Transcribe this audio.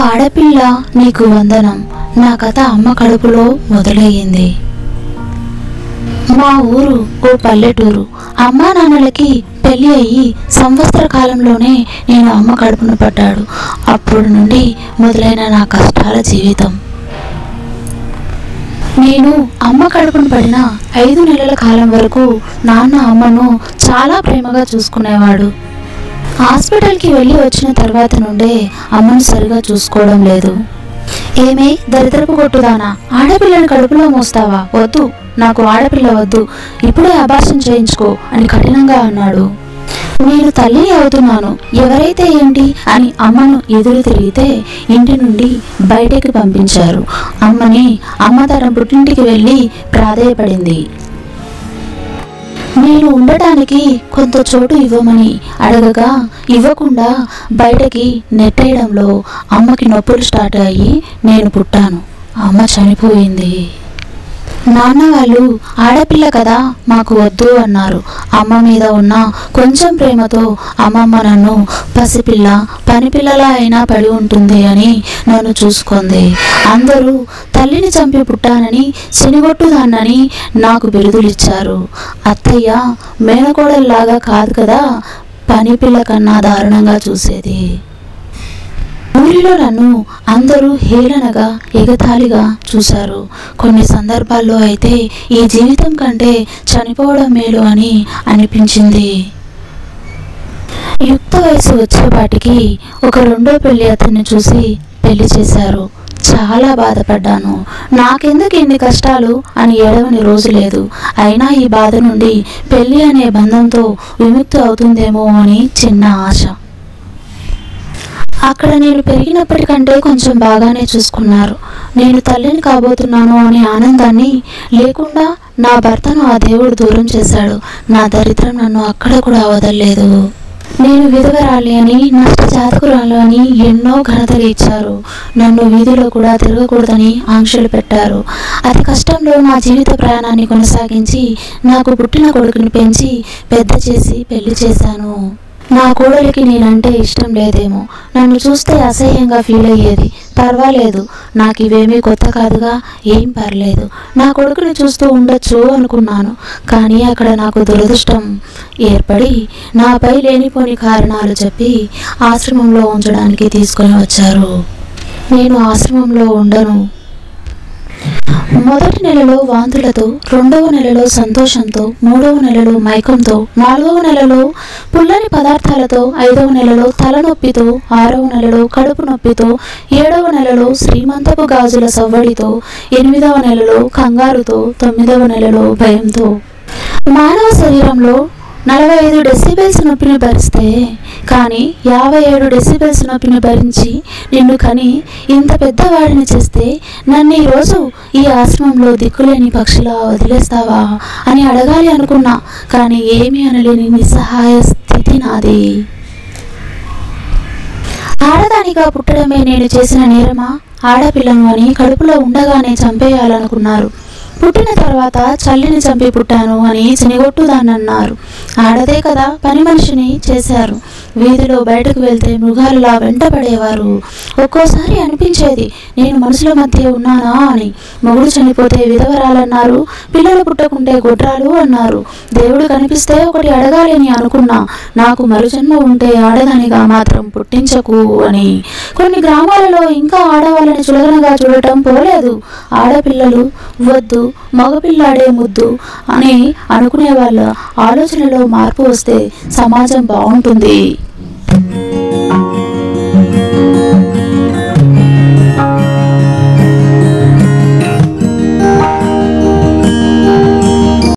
ఆడపిల్ల నీకు వందనం నా కథ అమ్మ కడుపులో మొదలయ్యింది మా ఊరు ఓ పల్లెటూరు అమ్మా నాన్నలకి పెళ్లి అయ్యి సంవత్సర కాలంలోనే నేను అమ్మ కడుపున పడ్డాడు అప్పుడు నుండి మొదలైన నా కష్టాల జీవితం నేను అమ్మ కడుపున పడిన ఐదు నెలల కాలం వరకు నాన్న అమ్మను చాలా ప్రేమగా చూసుకునేవాడు హాస్పిటల్కి వెళ్ళి వచ్చిన తర్వాత నుండే అమ్మను సరిగా చూసుకోవడం లేదు ఏమే దరిద్రపు కొట్టుదానా ఆడపిల్లని కడుపులో మోస్తావా వద్దు నాకు ఆడపిల్ల వద్దు ఇప్పుడే అభాషణ చేయించుకో అని కఠినంగా అన్నాడు నేను తల్లి అవుతున్నాను ఎవరైతే ఏంటి అని అమ్మను ఎదురు తిరిగితే ఇంటి నుండి బయటికి పంపించారు అమ్మని అమ్మ తన పుట్టింటికి వెళ్ళి ప్రాధేయపడింది నేను ఉండటానికి కొంత చోటు ఇవ్వమని అడగగా ఇవ్వకుండా బయటకి నెట్టేయడంలో అమ్మకి నొప్పులు స్టార్ట్ అయ్యి నేను పుట్టాను అమ్మ చనిపోయింది నాన్న వాళ్ళు ఆడపిల్ల కదా మాకు వద్దు అన్నారు అమ్మ మీద ఉన్న కొంచెం ప్రేమతో అమ్మమ్మ నన్ను పసిపిల్ల పనిపిల్లలా అయినా పడి ఉంటుంది అని నన్ను చూసుకుంది అందరూ తల్లిని చంపి పుట్టానని శనిగొట్టుదాన్నని నాకు బిరుదులిచ్చారు అత్తయ్య మేనకోడల్లాగా కాదు కదా పని పిల్ల కన్నా దారుణంగా చూసేది ఊరిలో నన్ను అందరూ హేళనగా ఎగతాళిగా చూశారు కొన్ని సందర్భాల్లో అయితే ఈ జీవితం కంటే చనిపోవడం మేలు అని అనిపించింది యుక్త వయసు వచ్చేపాటికి ఒక రెండో పెళ్లి అతన్ని చూసి పెళ్లి చేశారు చాలా బాధపడ్డాను నాకెందుకు ఇన్ని కష్టాలు అని ఏడవని రోజు లేదు అయినా ఈ బాధ నుండి పెళ్లి అనే బంధంతో విముక్తి అవుతుందేమో అని చిన్న ఆశ అక్కడ నేను పెరిగినప్పటికంటే కొంచెం బాగానే చూసుకున్నారు నేను తల్లిని కాబోతున్నాను అనే ఆనందాన్ని లేకుండా నా భర్తను ఆ దేవుడు దూరం చేశాడు నా దరిద్రం నన్ను అక్కడ కూడా వదలలేదు నేను విధవరాలి అని నష్ట జాతకురాలు అని ఎన్నో ఘనతలు ఇచ్చారు నన్ను వీధిలో కూడా తిరగకూడదని ఆంక్షలు పెట్టారు అతి కష్టంలో నా జీవిత ప్రయాణాన్ని కొనసాగించి నాకు పుట్టిన కొడుకుని పెంచి పెద్ద చేసి పెళ్లి చేశాను నా కోడలికి నేనంటే ఇష్టం లేదేమో నన్ను చూస్తే అసహ్యంగా ఫీల్ అయ్యేది పర్వాలేదు నాకు ఇవేమీ కొత్త కాదుగా ఏం పర్లేదు నా కొడుకుని చూస్తూ ఉండొచ్చు అనుకున్నాను కానీ అక్కడ నాకు దురదృష్టం ఏర్పడి నాపై లేనిపోని కారణాలు చెప్పి ఆశ్రమంలో ఉంచడానికి తీసుకొని వచ్చారు నేను ఆశ్రమంలో ఉండను మొదటి నెలలో వాంతులతో రెండవ నెలలో సంతోషంతో మూడవ నెలలో మైకంతో నాలుగవ నెలలో పుల్లని పదార్థాలతో ఐదవ నెలలో తలనొప్పితో ఆరవ నెలలో కడుపు నొప్పితో ఏడవ నెలలో శ్రీమంతపు గాజుల సవ్వడితో ఎనిమిదవ నెలలో కంగారుతో తొమ్మిదవ నెలలో భయంతో మానవ శరీరంలో నలభై ఐదు డెసిబెల్స్ నొప్పిని భరిస్తే కానీ యాభై ఏడు డెసిబెల్స్ నొప్పిని భరించి నిన్ను కని ఇంత పెద్దవాడిని చేస్తే నన్ను ఈరోజు ఈ ఆశ్రమంలో దిక్కులేని పక్షిలా వదిలేస్తావా అని అడగాలి అనుకున్నా కానీ ఏమీ అనలేని నిస్సహాయ స్థితి నాది ఆడదానిగా పుట్టడమే నేను చేసిన నేరమా ఆడపిల్లను అని కడుపులో ఉండగానే చంపేయాలనుకున్నారు పుట్టిన తర్వాత చల్లిని చంపి పుట్టాను అని చినిగొట్టుదానన్నారు ఆడదే కదా పని మనిషిని చేశారు వీధిలో బయటకు వెళ్తే మృగాలులా వెంటపడేవారు ఒక్కోసారి అనిపించేది నేను మనుషుల మధ్య ఉన్నానా అని మొగుడు చనిపోతే విధవరాలన్నారు పిల్లలు పుట్టకుంటే గొడ్రాలు అన్నారు దేవుడు కనిపిస్తే ఒకటి అడగాలి అని అనుకున్నా నాకు మరుజన్మ ఉంటే ఆడదానిగా మాత్రం పుట్టించకు అని కొన్ని గ్రామాలలో ఇంకా ఆడవాళ్ళని చులకనగా చూడటం పోలేదు ఆడపిల్లలు వద్దు మగపిల్లాడే ముద్దు అని అనుకునే వాళ్ళ ఆలోచనలో మార్పు వస్తే సమాజం బాగుంటుంది